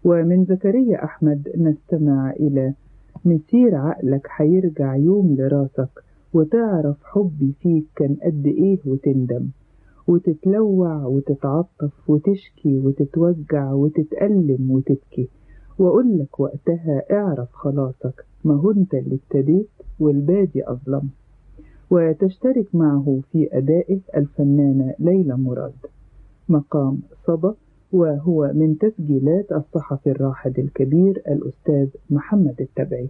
ومن زكريا أحمد نستمع إلى مسير عقلك حيرجع يوم لراسك وتعرف حبي فيك كان قد إيه وتندم وتتلوع وتتعطف وتشكي وتتوجع وتتألم وتبكي وأقول لك وقتها اعرف خلاصك ما هو انت اللي ابتديت والبادي أظلم وتشترك معه في أدائه الفنانة ليلى مراد مقام صبا وهو من تسجيلات الصحفي الراحل الكبير الأستاذ محمد التبعي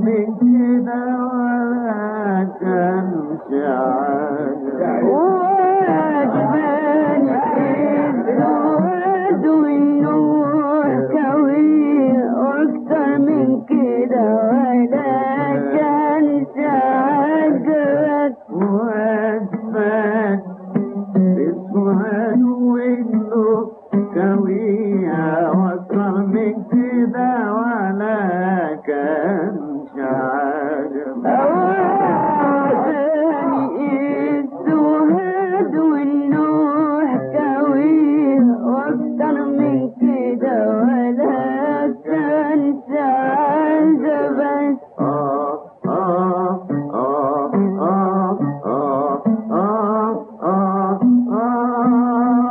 من كده ولا كانش عاجبك وعجباني الزواج والنور كوي أكتر من كده ولا كانش عاجبك وأجمل بسؤال وإنه كوية وأكتر من كده ولا كانش عاجبك وعجباني الزهاد والنور كوي أكتر من كده ولا كانش عاجبك آه آه آه آه آه آه آه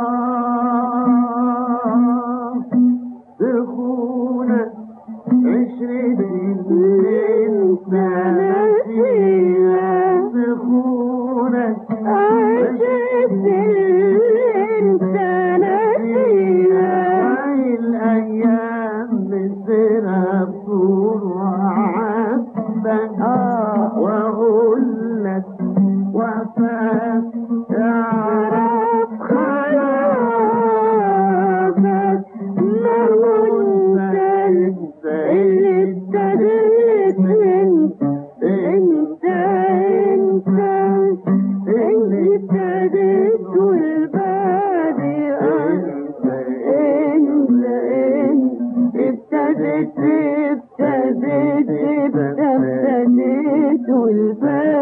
آه دخولك عشرين سنة فيها دخولك عشت الإنسان فيها الأيام بسرها بطول وعبك آه. وأقول لك وفاك تعرف خلاصك ما كنت اللي ابتديت انت انت انت اللي ابتديت والباقي انت انت انت ابتديت ابتديت ابتديت والباقي